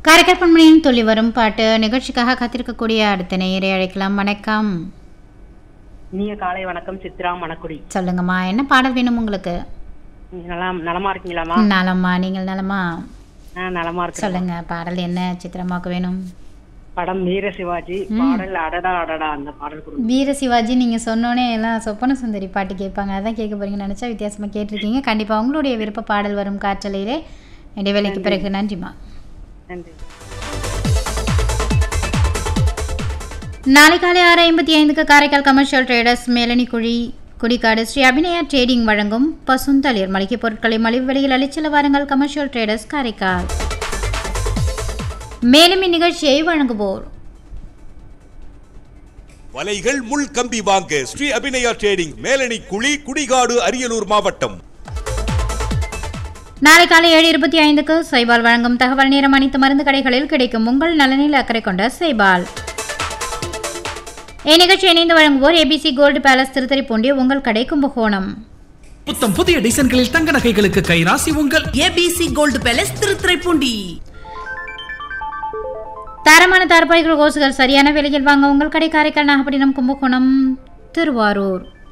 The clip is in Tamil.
காரைக்கால் பண்மணியின் துள்ளி வரும் பாட்டு நிகழ்ச்சிக்காக காத்திருக்கக்கூடிய அடுத்த நேயரை அழைக்கலாம் வணக்கம் இனிய காலை வணக்கம் சித்ரா மணக்குடி சொல்லுங்கம்மா என்ன பாடல் வேணும் உங்களுக்கு நீங்க நல்லா நலமா இருக்கீங்களாமா நலம்மா நீங்கள் நலமா ஆ நலமா இருக்கு சொல்லுங்க பாடல் என்ன சித்திரமாக்கு வேணும் படம் வீர சிவாஜி பாடல் அடடா அடடா அந்த பாடல் கொடுங்க வீர சிவாஜி நீங்கள் சொன்னோன்னே எல்லாம் சொப்பன சுந்தரி பாட்டு கேட்பாங்க அதான் கேட்க போறீங்கன்னு நினச்சா வித்தியாசமாக கேட்டிருக்கீங்க கண்டிப்பாக உங்களுடைய விருப்ப பாடல் வரும் காற்றலையிலே இடைவேளைக்கு பிறகு நன்றிம்மா நன்றி நாளை காலை ஆறு ஐம்பத்தி ஐந்துக்கு காரைக்கால் கமர்ஷியல் ட்ரேடர்ஸ் மேலனி குழி குடிக்காடு ஸ்ரீ அபிநயா ட்ரேடிங் வழங்கும் பசுந்தளிர் மளிகை பொருட்களை மலிவு விலையில் அளிச்சல வாருங்கள் கமர்ஷியல் ட்ரேடர்ஸ் காரைக்கால் மேலும் இந்நிகழ்ச்சியை வழங்குவோர் வலைகள் முள் கம்பி வாங்க ஸ்ரீ அபிநயா ட்ரேடிங் மேலணி குழி குடிகாடு அரியலூர் மாவட்டம் நாளை காலை ஏழு இருபத்தி ஐந்துக்கு சைபால் வழங்கும் தகவல் நேரம் அனைத்து மருந்து கடைகளில் கிடைக்கும் உங்கள் நலனில் அக்கறை கொண்ட சைபால் இந்நிகழ்ச்சி இணைந்து வழங்குவோர் ஏபிசி கோல்டு பேலஸ் திருத்தறிப்பூண்டி உங்கள் கடை கும்பகோணம் புத்தம் புதிய டிசைன்களில் தங்க நகைகளுக்கு கைராசி உங்கள் ஏபிசி கோல்டு பேலஸ் திருத்துறைப்பூண்டி தரமான தார்பாய்கள் கோசுகள் சரியான விலையில் வாங்க உங்கள் கடை காரைக்கால் நாகப்பட்டினம் கும்பகோணம் திருவாரூர்